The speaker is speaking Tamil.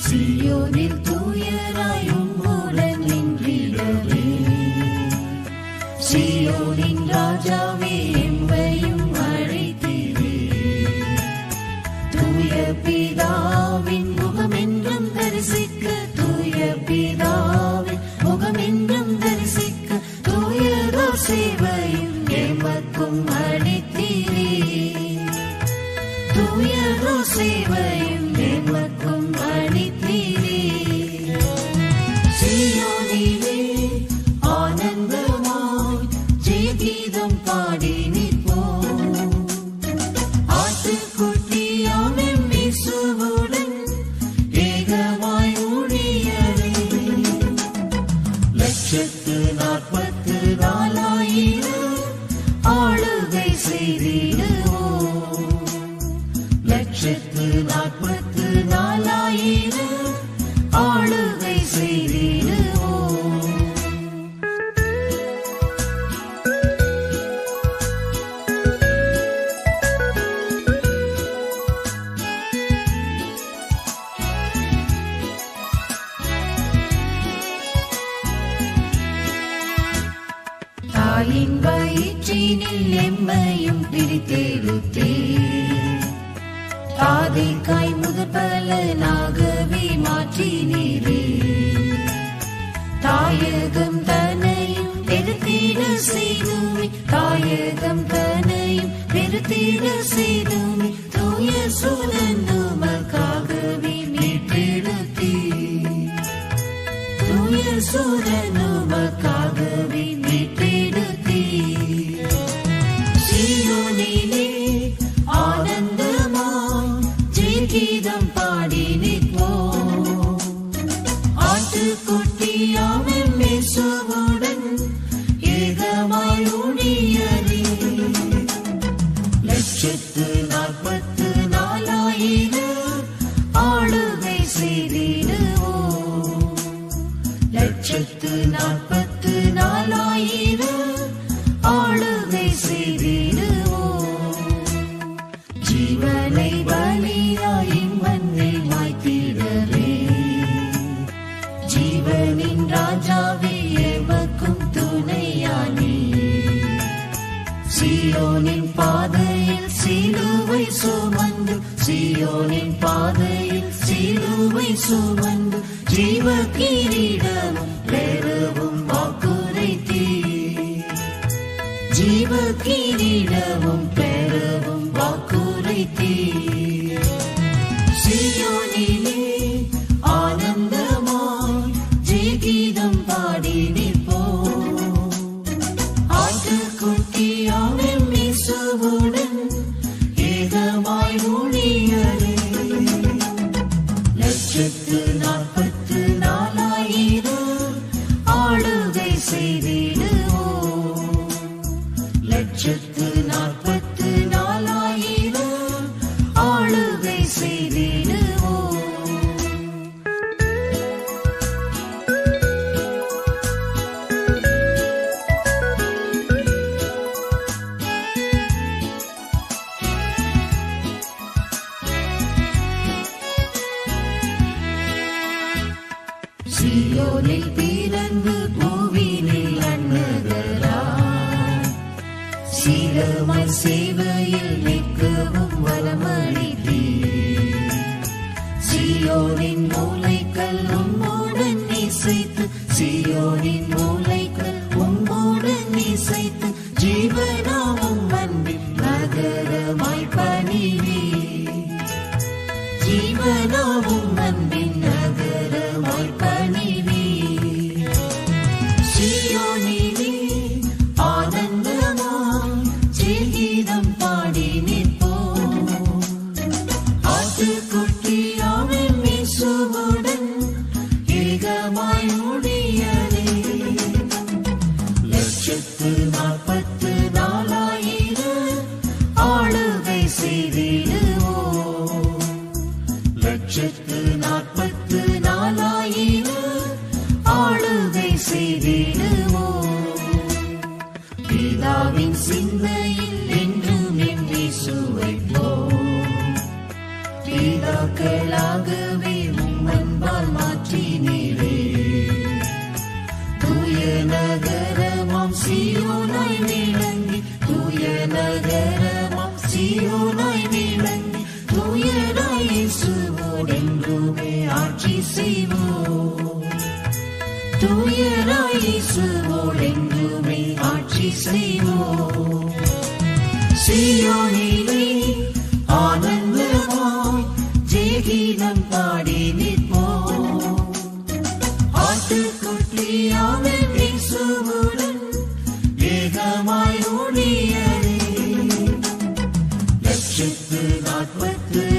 சியோனில் தூயராய் உம்முடன் நின்றிடவே சியோனின் ராஜாவே எம்மையும் அழைத்தீரே தூய பிதாவின் முகமென்றும் தரிசிக்க தூய பிதாவின் முகமென்றும் தரிசிக்க தூயதோ சேவையும் எமக்கும் அளித்தீரே தூயதோ சேவையும் எமக்கும் அளித்தீரே சியோனிலே ஆனந்தமாய் ஜெயகீதம் பாடி நிற்போம் ஆட்டுக்குட்டியாம் எம் இயேசுவுடன் ஏகமாய் ஊழியரே. லட்சத்து நாற்பத்து நாலாயிரம் ஆளுகை செய்திடுவோம் லட்சத்து நாற்பத்து நாலாயிரம் ஆளுகை செய்திடுவோம் தாயின் வயிற்றினில் எம்மையும் பிரித்தெடுத்தே தாதைக்காய் முதற் பலனாகவே மாற்றினீரே தாயகம் தனையும் பெருத்திட செய்துமே தாயகம் தனையும் பெருத்திட செய்துமே தூய சுதன் உமக்காகவே மீட்டெடுத்தீ தூய சுதன் உமக்காகவே மீட்டெடுத்தீ சியோனிலே ஆனந்தமாய் ஜெயகீதம் பாடி நிற்போம் ஆட்டுக்குட்டியாம் எம் இயேசுவுடன் ஏகமாய் ஊழியரே. லட்சத்து நாற்பத்து நாலாயிரம் ஆளுகை செய்திடுவோம் லட்சத்து நாற்பத்து நாலாயிரம் ஆளுகை செய்திடுவோம் ஜீவனை பலியாய் மண்ணில் மாய்த்திடவே ஜீவனின் ராஜாவே எமக்கும் துணையானே சியோனின் பாதையில் சிலுவை சுமந்து சியோனின் பாதையில் சிலுவை சுமந்து ஜீவ கிரீடமும் பெறவும் வாக்குரைத்தீ ஜீவ கிரீடமும் பெறவும் வாக்குரைத்தீ சியோனிலே ஆனந்தமாய் ஜெயகீதம் பாடி நிற்போம் ஆட்டுக்குட்டியாம் எம் இயேசுவுடன் ஏகமாய் ஊழியரே. லட்சத்து நாற்பத்து நாலாயிரம் ஆளுகை செய்திடுவோம் லட்சத்து நாற்பத்து நாலாயிரம் ஆளுகை செய்திடுவோம் சியோனில் பிறந்து பூவினில் அன்னதராய் சீரமாய் சேவையில் நிற்கவும் வரமளித்தீர் சியோனின் மூளைக்கல் உம்மோடன் இசைத்து சியோனின் மூளைக்கல் உம்மோடன் இசைத்து ஜீவனாவும் அன்பின் நகரமாய் பணிவே ஜீவனாவும் அன்பின் நகரமாய் பணிவே சியோனிலே ஆனந்தமாய் ஜெயகீதம் பாடி நிற்போம் ஆட்டுக்குட்டியாம் எம் இயேசுவுடன் ஏகமாய் ஊழியரே. லட்சத்து நாற்பத்து நாலாயிரம் ஆளுகை செய்திடுவோம் லட்சத்து நாற்பத்து நாலாயிரம் ஆளுகை செய்திடுவோம் பிதாவின் சிந்தையில் என்றும் எம் இயேசுவைப் போல் பிதாக்களாகவே உம் அன்பை சீயோனாய் விளங்கி தூய நகரமாம் சீயோனாய் விளங்கி தூயராய் இயேசுவோடென்றுமே ஆட்சி செய்வோம் தூயராய் இயேசுவோடென்றுமே ஆட்சி செய்வோம் சீயோனிலே ஆனந்தமாய் ஜெயகீதம் பாடி நிற்போம் ஆட்டுக்குட்டியாவில் இயேசுவுடன் வேகமாய் ஓடியதே லட்சத்து நாற்பத்து